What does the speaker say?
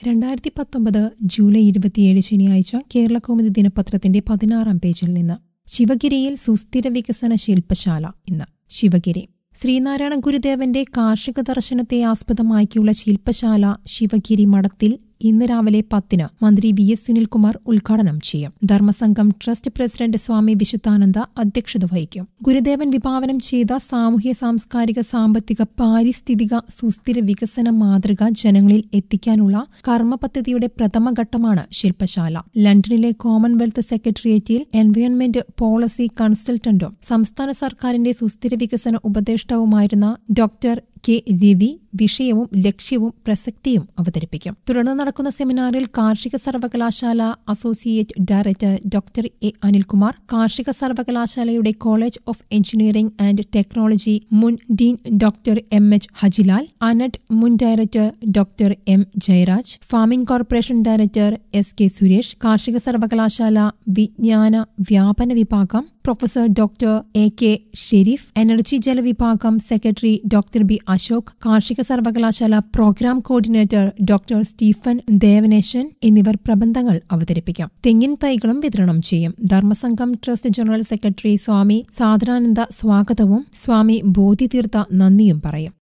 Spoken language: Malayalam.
രണ്ടായിരത്തി പത്തൊമ്പത് ജൂലൈ ഇരുപത്തിയേഴ് ശനിയാഴ്ച കേരള കൗമുദി ദിനപത്രത്തിന്റെ പതിനാറാം പേജിൽ നിന്ന് ശിവഗിരിയിൽ സുസ്ഥിര വികസന ശില്പശാല ഇന്ന് ശിവഗിരി ശ്രീനാരായണ ഗുരുദേവന്റെ കാർഷിക ദർശനത്തെ ആസ്പദമാക്കിയുള്ള ശില്പശാല ശിവഗിരി മഠത്തിൽ ഇന്ന് രാവിലെ പത്തിന് മന്ത്രി വി എസ് സുനിൽകുമാർ ഉദ്ഘാടനം ചെയ്യും ധർമ്മസംഘം ട്രസ്റ്റ് പ്രസിഡന്റ് സ്വാമി വിശുദ്ധാനന്ദ അധ്യക്ഷത വഹിക്കും ഗുരുദേവൻ വിഭാവനം ചെയ്ത സാമൂഹ്യ സാംസ്കാരിക സാമ്പത്തിക പാരിസ്ഥിതിക സുസ്ഥിര വികസന മാതൃക ജനങ്ങളിൽ എത്തിക്കാനുള്ള കർമ്മ പദ്ധതിയുടെ പ്രഥമ ഘട്ടമാണ് ശില്പശാല ലണ്ടനിലെ കോമൺവെൽത്ത് സെക്രട്ടേറിയറ്റിൽ എൻവയോൺമെന്റ് പോളിസി കൺസൾട്ടന്റും സംസ്ഥാന സർക്കാരിന്റെ സുസ്ഥിര വികസന ഉപദേഷ്ടാവുമായിരുന്ന ഡോക്ടർ കെ രവി വിഷയവും ലക്ഷ്യവും പ്രസക്തിയും അവതരിപ്പിക്കും തുടർന്ന് നടക്കുന്ന സെമിനാറിൽ കാർഷിക സർവകലാശാല associate director doctor A Anilkumar കാർഷിക സർവകലാശാലയുടെ college of engineering and technology മുൻ dean doctor M H Hajilal and മുൻ director doctor M Jayaraj farming corporation director S K Suresh കാർഷിക സർവകലാശാല വിജ്ഞാന വ്യാപന വിഭാഗം professor doctor A K Sherif energy ജല വിഭാഗം സെക്രട്ടറി ഡോക്ടർ ബി അശോക് കാർഷിക സർവകലാശാല programme coordinator doctor Stephen Devanesan എന്നിവർ പ്രബന്ധങ്ങൾ അവതരിപ്പിക്കും തെങ്ങിൻ തൈകളും വിതരണം ചെയ്യും ധർമ്മസംഘം ട്രസ്റ്റ് ജനറൽ സെക്രട്ടറി സ്വാമി സാധനാനന്ദ സ്വാഗതവും സ്വാമി ബോധിതീർത്ഥ നന്ദിയും പറയും